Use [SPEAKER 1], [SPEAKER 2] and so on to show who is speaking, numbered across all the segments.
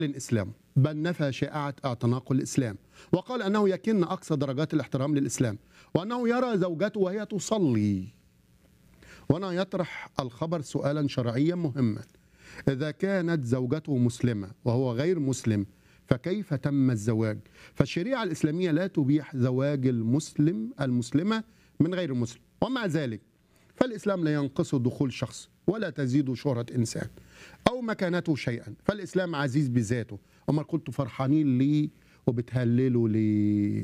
[SPEAKER 1] الإسلام بل نفى شائعة اعتناق الإسلام وقال أنه يكن أقصى درجات الاحترام للإسلام وأنه يرى زوجته وهي تصلي وهنا يطرح الخبر سؤالا شرعيا مهما إذا كانت زوجته مسلمة وهو غير مسلم فكيف تم الزواج فالشريعة الإسلامية لا تبيح زواج المسلم المسلمة من غير المسلم ومع ذلك فالإسلام لا ينقص دخول شخص ولا تزيد شهرة إنسان أو مكانته شيئا فالإسلام عزيز بذاته أما قلت فرحانين ليه وبتهللوا ليه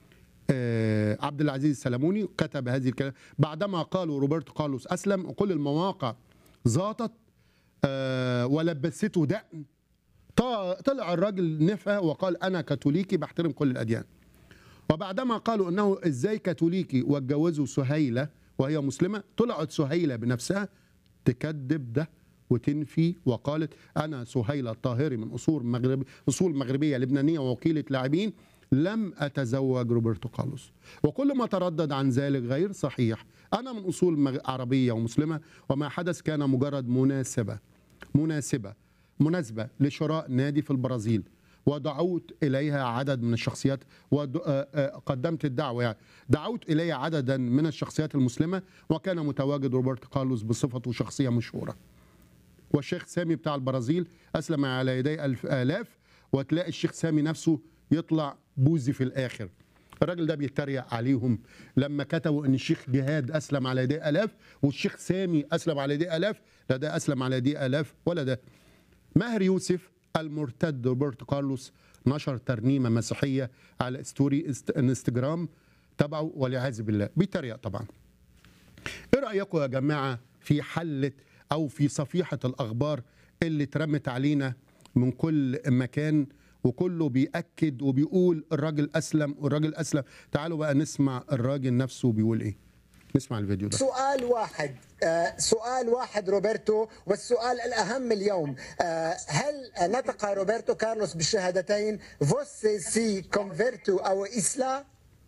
[SPEAKER 1] آه، عبد العزيز السلموني كتب هذه الكلام بعدما قالوا روبرتو كارلوس أسلم وكل المواقع زاطت آه، ولبسته دقن طا- طلع الراجل نفى وقال أنا كاثوليكي بحترم كل الأديان وبعدما قالوا انه ازاي كاثوليكي واتجوزوا سهيله وهي مسلمه طلعت سهيله بنفسها تكذب ده وتنفي وقالت انا سهيله الطاهري من اصول مغرب اصول مغربيه لبنانيه ووكيله لاعبين لم اتزوج روبرتو كارلوس وكل ما تردد عن ذلك غير صحيح انا من اصول مغ- عربيه ومسلمه وما حدث كان مجرد مناسبه مناسبه مناسبه لشراء نادي في البرازيل ودعوت اليها عدد من الشخصيات وقدمت الدعوه يعني دعوت الي عددا من الشخصيات المسلمه وكان متواجد روبرت كارلوس بصفته شخصيه مشهوره والشيخ سامي بتاع البرازيل اسلم على يدي ألف الاف وتلاقي الشيخ سامي نفسه يطلع بوزي في الاخر الراجل ده بيتريق عليهم لما كتبوا ان الشيخ جهاد اسلم على يدي الاف والشيخ سامي اسلم على يدي الاف لا ده اسلم على يدي الاف ولا ده ماهر يوسف المرتد روبرتو كارلوس نشر ترنيمه مسيحيه على ستوري است- انستجرام تبعه والعياذ بالله بيتريق طبعا ايه رايكم يا جماعه في حله او في صفيحه الاخبار اللي اترمت علينا من كل مكان وكله بيأكد وبيقول الراجل اسلم والراجل اسلم تعالوا بقى نسمع الراجل نفسه بيقول ايه نسمع الفيديو ده
[SPEAKER 2] سؤال واحد آه، سؤال واحد روبرتو والسؤال الأهم اليوم آه، هل نطق روبرتو كارلوس بالشهادتين Você se converto أو إسلا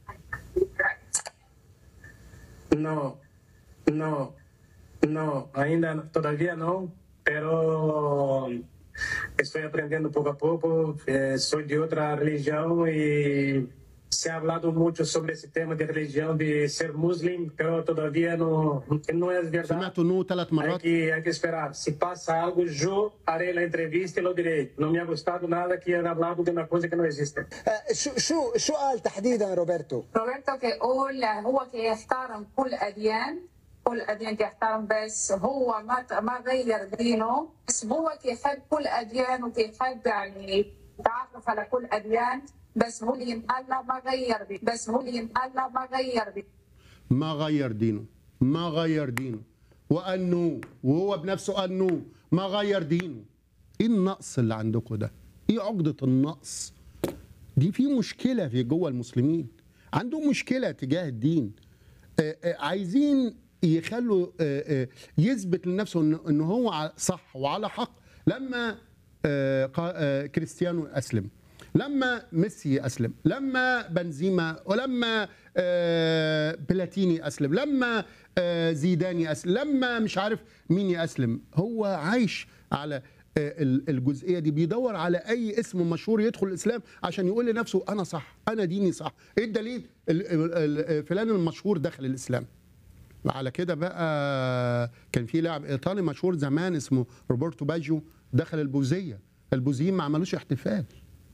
[SPEAKER 3] No, no, no, ainda todavía no, pero estoy aprendiendo poco a poco. eh, soy de otra religión y se ha hablado mucho sobre ese tema de religión, de ser muslim, pero todavía no, no es verdad.
[SPEAKER 1] سمعتوا انه ثلاث
[SPEAKER 3] Hay
[SPEAKER 1] مرات
[SPEAKER 3] que, hay que esperar. Si pasa algo, yo haré la entrevista y lo diré. No me ha gustado nada que han hablado de una cosa que no existe.
[SPEAKER 2] آه، شو شو شو قال تحديدا روبرتو
[SPEAKER 4] روبرتو كيقول هو كيحترم كل اديان كل اديان كيحترم بس هو ما ما غير دينه بس هو كيحب كل اديان وكيحب يعني يتعرف على كل اديان بس هو اللي الله ما غير دين بس هو اللي الله ما غير دين
[SPEAKER 1] ما غير دينه ما غير دينه وانه وهو بنفسه قال نو ما غير دينه ايه النقص اللي عندكم ده ايه عقده النقص دي في مشكله في جوه المسلمين عندهم مشكله تجاه الدين آه، آه، عايزين يخلوا آه، آه، يثبت لنفسه ان إن هو ع- صح وعلى حق لما آه، قا- آه، كريستيانو اسلم لما ميسي اسلم لما بنزيما ولما آه، بلاتيني اسلم لما آه، زيداني اسلم لما مش عارف مين ياسلم هو عايش على آه، ال- الجزئيه دي بيدور على اي اسم مشهور يدخل الاسلام عشان يقول لنفسه انا صح انا ديني صح ايه الدليل ال- ال- ال- فلان المشهور دخل الاسلام على كده بقى كان في لاعب ايطالي مشهور زمان اسمه روبرتو باجيو دخل البوذيه البوذيين ما عملوش احتفال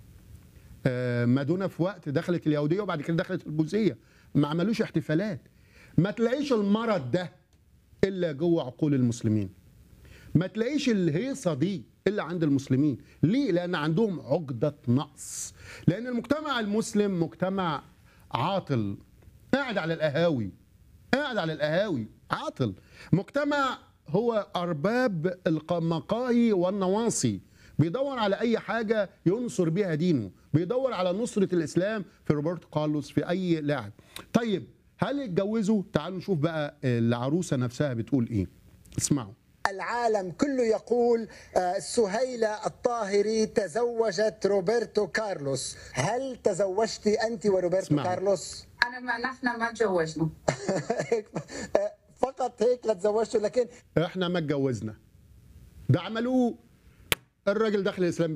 [SPEAKER 1] آه، مادونا في وقت دخلت اليهوديه وبعد كده دخلت البوذيه ما عملوش احتفالات ما تلاقيش المرض ده الا جوه عقول المسلمين ما تلاقيش الهيصه دي الا عند المسلمين ليه لان عندهم عقده نقص لان المجتمع المسلم مجتمع عاطل قاعد على القهاوي قاعد على القهاوي عاطل مجتمع هو ارباب الق- المقاهي والنواصي بيدور على اي حاجه ينصر بيها دينه بيدور على نصره الاسلام في روبرتو كارلوس في اي لاعب طيب هل اتجوزوا تعالوا نشوف بقى العروسه نفسها بتقول ايه اسمعوا
[SPEAKER 2] العالم كله يقول آه، سهيلة الطاهري تزوجت روبرتو كارلوس هل تزوجت أنت وروبرتو
[SPEAKER 1] اسمعوا.
[SPEAKER 2] كارلوس
[SPEAKER 4] انا ما نحن ما تزوجنا
[SPEAKER 2] هيك- آه، فقط هيك لا تزوجتوا لكن
[SPEAKER 1] احنا ما اتجوزنا ده عملوه الراجل دخل الاسلام